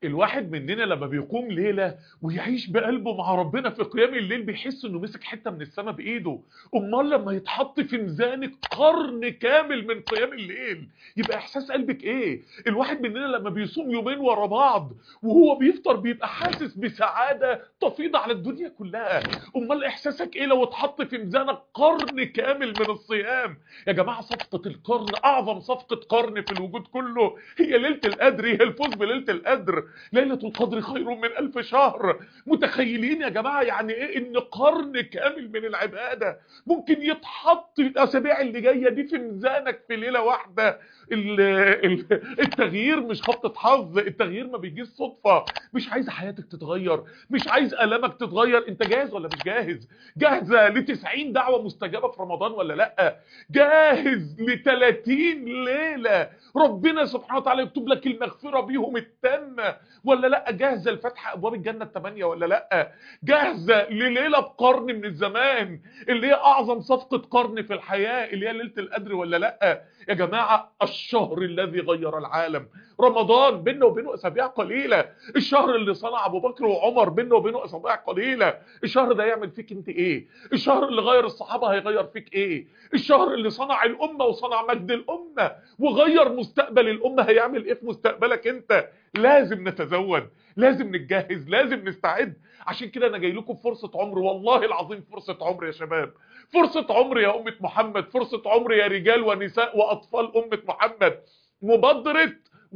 الواحد مننا لما بيقوم ليلة ويعيش بقلبه مع ربنا في قيام الليل بيحس انه مسك حتة من السماء بايده امال لما يتحط في ميزانك قرن كامل من قيام الليل يبقى احساس قلبك ايه الواحد مننا لما بيصوم يومين ورا بعض وهو بيفطر بيبقى حاسس بسعادة تفيض على الدنيا كلها امال احساسك ايه لو اتحط في ميزانك قرن كامل من الصيام يا جماعة صفقة القرن اعظم صفقة قرن في الوجود كله هي ليلة القدر هي الفوز بليلة القدر ليلة القدر خير من ألف شهر متخيلين يا جماعة يعني إيه إن قرن كامل من العبادة ممكن يتحط الأسابيع اللي جاية دي في ميزانك في ليلة واحدة ال- ال- التغيير مش خبطة حظ التغيير ما بيجيش صدفة مش عايز حياتك تتغير مش عايز ألمك تتغير انت جاهز ولا مش جاهز جاهزة ل 90 دعوة مستجابة في رمضان ولا لا جاهز ل 30 ليلة ربنا سبحانه وتعالى يكتب لك المغفرة بيهم التامة ولا لا جاهزة لفتح أبواب الجنة الثمانية ولا لا جاهزة لليلة بقرن من الزمان اللي هي أعظم صفقة قرن في الحياة اللي هي ليلة القدر ولا لا يا جماعة الشهر الذي غير العالم رمضان بينه وبينه أسابيع قليلة الشهر اللي صنع أبو بكر وعمر بينه وبينه أسابيع قليلة الشهر ده يعمل فيك انت ايه الشهر اللي غير الصحابة هيغير فيك ايه الشهر اللي صنع الأمة وصنع مجد الأمة وغير مستقبل الأمة هيعمل ايه في مستقبلك انت لازم نتزود لازم نتجهز لازم نستعد عشان كده انا جاي لكم فرصة عمر والله العظيم فرصة عمر يا شباب فرصة عمر يا أمة محمد فرصة عمر يا رجال ونساء وأطفال أمة محمد مبادرة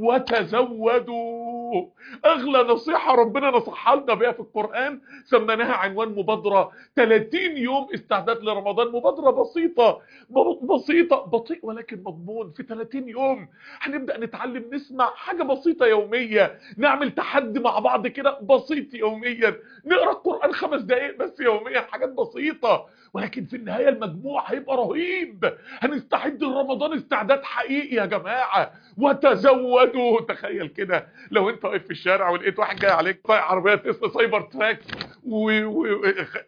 وتزودوا أغلى نصيحة ربنا نصحها لنا بيها في القرآن سميناها عنوان مبادرة 30 يوم استعداد لرمضان مبادرة بسيطة ب- بسيطة بطيء ولكن مضمون في 30 يوم هنبدأ نتعلم نسمع حاجة بسيطة يومية نعمل تحدي مع بعض كده بسيط يوميا نقرأ القرآن خمس دقايق بس يوميا حاجات بسيطة ولكن في النهاية المجموع هيبقى رهيب هنستعد لرمضان استعداد حقيقي يا جماعة وتزودوا تخيل كده لو انت واقف في الشارع ولقيت واحد جاي عليك طايق عربية تسلا سايبر تراك و- و-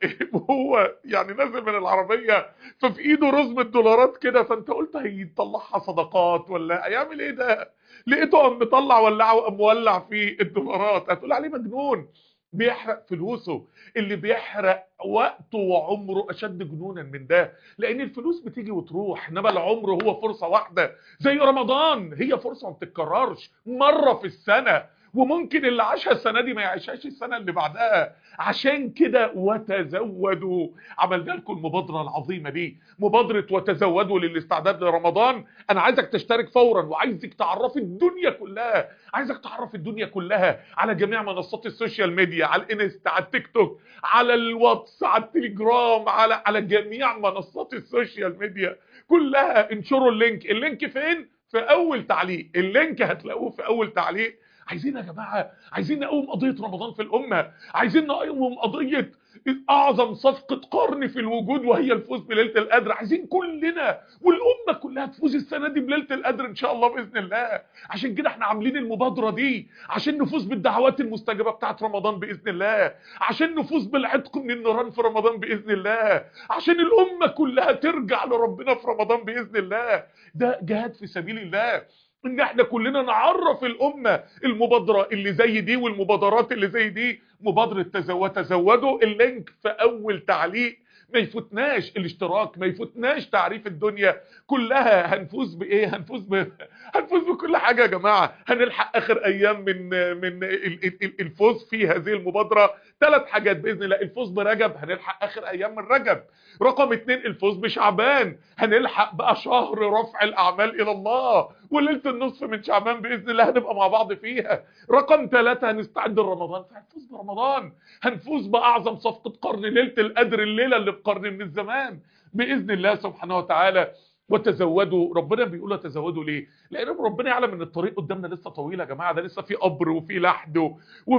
وهو يعني نازل من العربية ففي ايده رزمة دولارات كده فانت قلت هيطلعها صدقات ولا هيعمل ايه ده لقيته قام مطلع ولعه وقام مولع في الدولارات هتقول عليه مجنون بيحرق فلوسه اللي بيحرق وقته وعمره اشد جنونا من ده لان الفلوس بتيجي وتروح انما العمر هو فرصة واحدة زي رمضان هي فرصة ما بتتكررش مرة في السنة وممكن اللي عاشها السنة دي ما يعيشهاش السنة اللي بعدها عشان كده وتزودوا عملنا لكم المبادرة العظيمة دي مبادرة وتزودوا للاستعداد لرمضان انا عايزك تشترك فورا وعايزك تعرف الدنيا كلها عايزك تعرف الدنيا كلها على جميع منصات السوشيال ميديا على الانستا على التيك توك على الواتس على التليجرام على على جميع منصات السوشيال ميديا كلها انشروا اللينك اللينك فين في اول تعليق اللينك هتلاقوه في اول تعليق عايزين يا جماعه عايزين نقوم قضيه رمضان في الامه عايزين نقوم قضيه اعظم صفقه قرن في الوجود وهي الفوز بليله القدر عايزين كلنا والامه كلها تفوز السنه دي بليله القدر ان شاء الله باذن الله عشان كده احنا عاملين المبادره دي عشان نفوز بالدعوات المستجابه بتاعه رمضان باذن الله عشان نفوز بالعتق من النيران في رمضان باذن الله عشان الامه كلها ترجع لربنا في رمضان باذن الله ده جهاد في سبيل الله ان احنا كلنا نعرف الامه المبادره اللي زي دي والمبادرات اللي زي دي مبادره تزو- تزودوا اللينك في اول تعليق ما يفوتناش الاشتراك ما يفوتناش تعريف الدنيا كلها هنفوز بايه هنفوز ب... هنفوز بكل حاجه يا جماعه هنلحق اخر ايام من من ال- ال- ال- الفوز في هذه المبادره ثلاث حاجات باذن الله الفوز برجب هنلحق اخر ايام من رجب رقم اتنين الفوز بشعبان هنلحق بقى شهر رفع الاعمال الى الله وليله النصف من شعبان باذن الله هنبقى مع بعض فيها رقم ثلاثة هنستعد لرمضان فهنفوز برمضان هنفوز باعظم صفقه قرن ليله القدر الليله اللي بقرن من الزمان باذن الله سبحانه وتعالى وتزودوا ربنا بيقول تزودوا ليه لان ربنا يعلم ان الطريق قدامنا لسه طويل يا جماعه ده لسه في قبر وفي لحد و-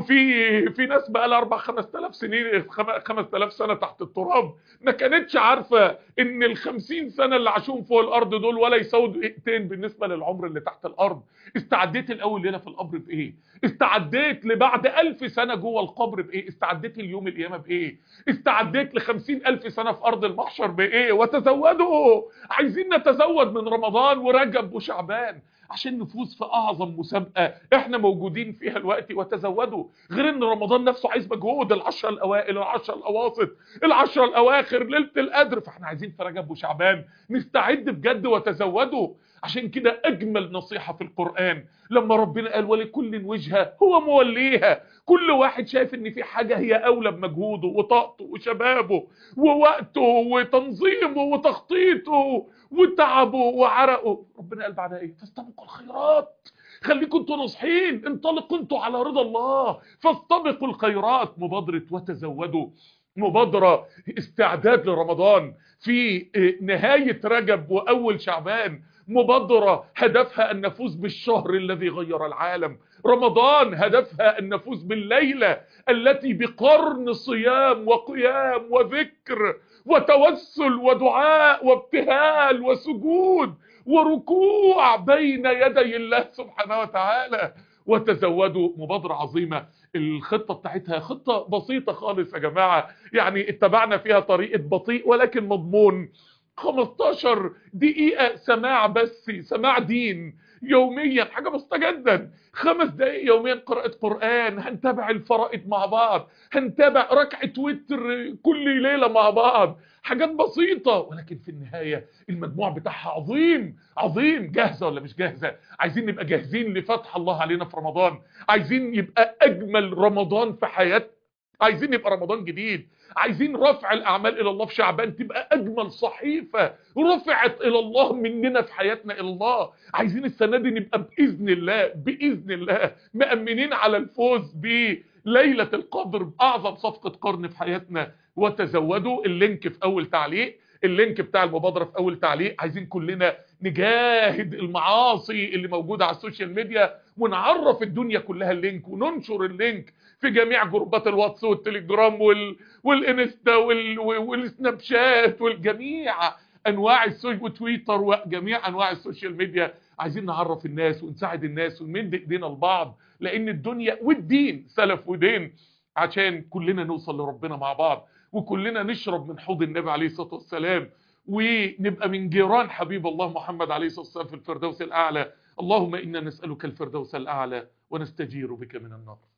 وفي في ناس بقى لها 4 5000 سنين 5000 سنه تحت التراب ما كانتش عارفه ان ال 50 سنه اللي عاشوهم فوق الارض دول ولا يساووا دقيقتين بالنسبه للعمر اللي تحت الارض استعديت الاول ليله في القبر بايه استعديت لبعد ألف سنه جوه القبر بايه استعديت اليوم القيامه بايه استعديت ل 50000 سنه في ارض المحشر بايه وتزودوا عايزين نتزود من رمضان ورجب وشعبان عشان نفوز في اعظم مسابقه احنا موجودين فيها الوقت وتزودوا غير ان رمضان نفسه عايز مجهود العشر الاوائل العشر الاواسط العشر الاواخر ليله القدر فاحنا عايزين في رجب وشعبان نستعد بجد وتزودوا عشان كده اجمل نصيحه في القران لما ربنا قال ولكل وجهه هو موليها كل واحد شايف ان في حاجه هي اولى بمجهوده وطاقته وشبابه ووقته وتنظيمه وتخطيطه وتعبه وعرقه ربنا قال بعدها ايه فاستبقوا الخيرات خليكم انتوا ناصحين انطلقوا انتوا على رضا الله فاستبقوا الخيرات مبادره وتزودوا مبادره استعداد لرمضان في نهايه رجب واول شعبان مبادرة هدفها أن نفوز بالشهر الذي غير العالم رمضان هدفها أن نفوز بالليلة التي بقرن صيام وقيام وذكر وتوسل ودعاء وابتهال وسجود وركوع بين يدي الله سبحانه وتعالى وتزودوا مبادرة عظيمة الخطة بتاعتها خطة بسيطة خالص يا جماعة يعني اتبعنا فيها طريقة بطيء ولكن مضمون 15 دقيقة سماع بس سماع دين يوميا حاجة بسيطة جدا خمس دقائق يوميا قراءة قرآن هنتابع الفرائض مع بعض هنتابع ركعة وتر كل ليلة مع بعض حاجات بسيطة ولكن في النهاية المجموع بتاعها عظيم عظيم جاهزة ولا مش جاهزة عايزين نبقى جاهزين لفتح الله علينا في رمضان عايزين يبقى أجمل رمضان في حياتنا عايزين يبقى رمضان جديد عايزين رفع الأعمال إلى الله في شعبان تبقى أجمل صحيفة رفعت إلى الله مننا في حياتنا إلى الله عايزين السنة دي نبقى بإذن الله بإذن الله مأمنين على الفوز بليلة القدر بأعظم صفقة قرن في حياتنا وتزودوا اللينك في أول تعليق اللينك بتاع المبادرة في أول تعليق عايزين كلنا نجاهد المعاصي اللي موجودة على السوشيال ميديا ونعرف الدنيا كلها اللينك وننشر اللينك في جميع جروبات الواتس والتليجرام وال... والانستا وال... والسناب شات والجميع انواع السوشيال وتويتر وجميع انواع السوشيال ميديا عايزين نعرف الناس ونساعد الناس ونمد ايدينا لبعض لان الدنيا والدين سلف ودين عشان كلنا نوصل لربنا مع بعض وكلنا نشرب من حوض النبي عليه الصلاه والسلام ونبقى من جيران حبيب الله محمد عليه الصلاه والسلام في الفردوس الاعلى اللهم انا نسالك الفردوس الاعلى ونستجير بك من النار